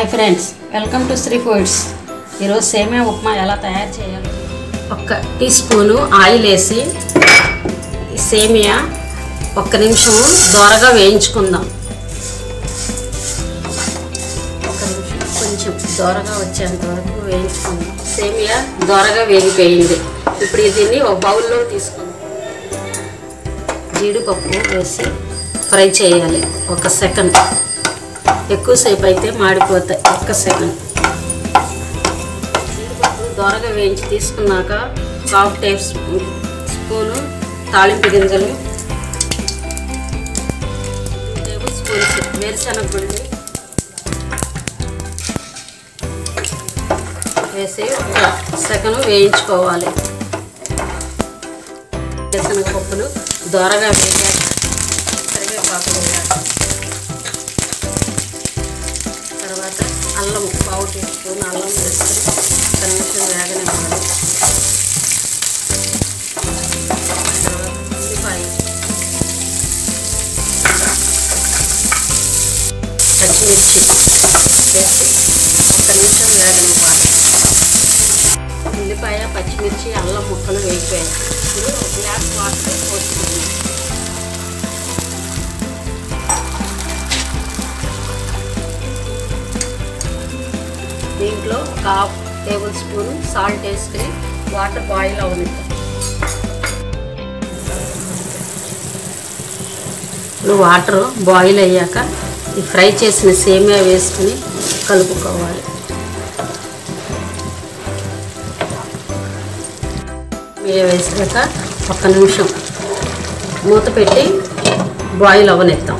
hi friends welcome to Sri foods ఈరోజు సేమియా ఉప్మా ఎలా తయారు చేయాలి ఒక టీ స్పూను ఆయిల్ వేసి ఈ సేమియా ఒక్క నిమిషం దోరగా వేయించుకుందాం ఒక నిమిషం కొంచెం దోరగా వచ్చేంత వరకు వేయించుకుందాం సేమియా దోరగా వేగిపోయింది ఇప్పుడు దీన్ని ఒక బౌల్లో తీసుకుందాం జీడిపప్పు వేసి ఫ్రై చేయాలి ఒక సెకండ్ ఎక్కువసేపు అయితే మాడిపోతాయి ఒక్క సెకండ్ జీడిపప్పు దోరగా వేయించి తీసుకున్నాక హాఫ్ టేబుల్ స్పూన్ స్పూను తాళింపు గింజలు టూ టేబుల్ స్పూన్స్ వేరుశనగ గుండి వేసి ఒక సెకండ్ వేయించుకోవాలి వేరుశనగ పప్పులు దోరగా వేయాలి కరివేపాకు వేయాలి తర్వాత అల్లం పావు టీ స్పూన్ అల్లం వేసుకొని ఒక నిమిషం వేగనివ్వాలి తర్వాత ఉల్లిపాయ పచ్చిమిర్చి వేసి ఒక నిమిషం వేగనివ్వాలి ఉల్లిపాయ పచ్చిమిర్చి అల్లం ముక్కలు వేగిపోయాయి ఇప్పుడు ఒక గ్లాస్ వాటర్ పోసుకుంటున్నాం దీంట్లో ఒక హాఫ్ టేబుల్ స్పూన్ సాల్ట్ వేసుకుని వాటర్ బాయిల్ అవనిద్దాం ఇప్పుడు వాటర్ బాయిల్ అయ్యాక ఈ ఫ్రై చేసిన సేమియా వేసుకుని కలుపుకోవాలి సేమియా వేసాక ఒక్క నిమిషం మూత పెట్టి బాయిల్ అవనిద్దాం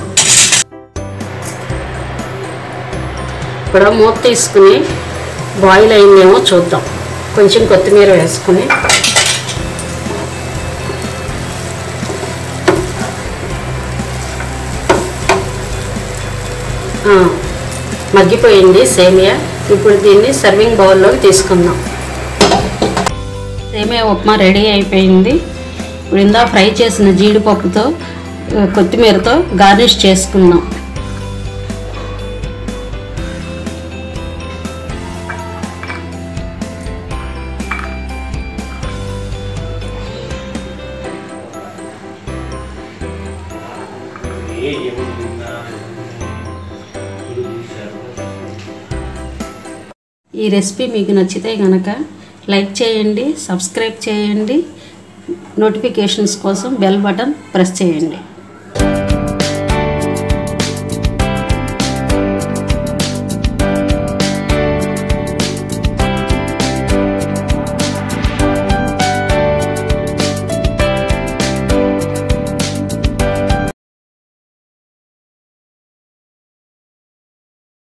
ఇప్పుడు మూత తీసుకుని బాయిల్ అయిందేమో చూద్దాం కొంచెం కొత్తిమీర వేసుకుని ఆ, మగ్గిపోయింది సేమియా ఇప్పుడు దీన్ని సర్వింగ్ బౌల్లోకి తీసుకుందాం సేమియా ఉప్మా రెడీ అయిపోయింది ఇప్పుడు ఇందా ఫ్రై చేసిన జీడిపప్పుతో ఆ, కొత్తిమీరతో గార్నిష్ చేసుకుందాం ఏ ఏముంటుందా ఈ రెసిపీ మీకు నచ్చితే కనుక లైక్ చేయండి సబ్స్క్రైబ్ చేయండి నోటిఫికేషన్స్ కోసం బెల్ బటన్ ప్రెస్ చేయండి